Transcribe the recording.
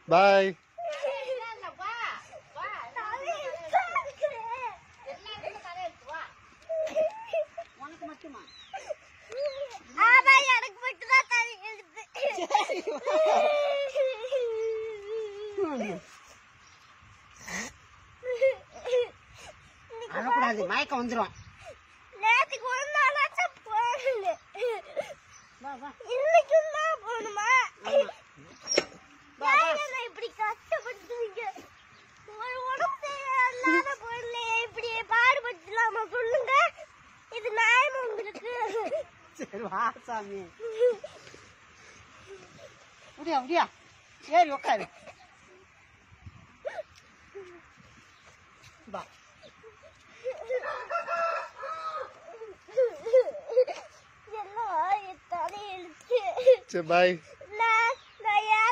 பாய் உனக்கு மட்டுமா எனக்கு மட்டும்தான் தலை எழுது அழக்கூடாது மயக்கம் வந்துடும் நேத்துக்கு ஒரு நாளாச்சும் போகல வா வா இன்னைக்கும் தான் போகணுமா ஆமா. வா, வா. ஏன் என்னை இப்படி கஷ்டப்படுத்துறீங்க ஒரு உடம்பு சரியில்லாத பொருளை இப்படி பாடுபடுத்தலாமா சொல்லுங்க இது நியாயமா உங்களுக்கு சரி வா சாமி முடியா முடியா ஏறி உட்காரு வா எல்லாம் என் தலையெழுத்து சரி பாய்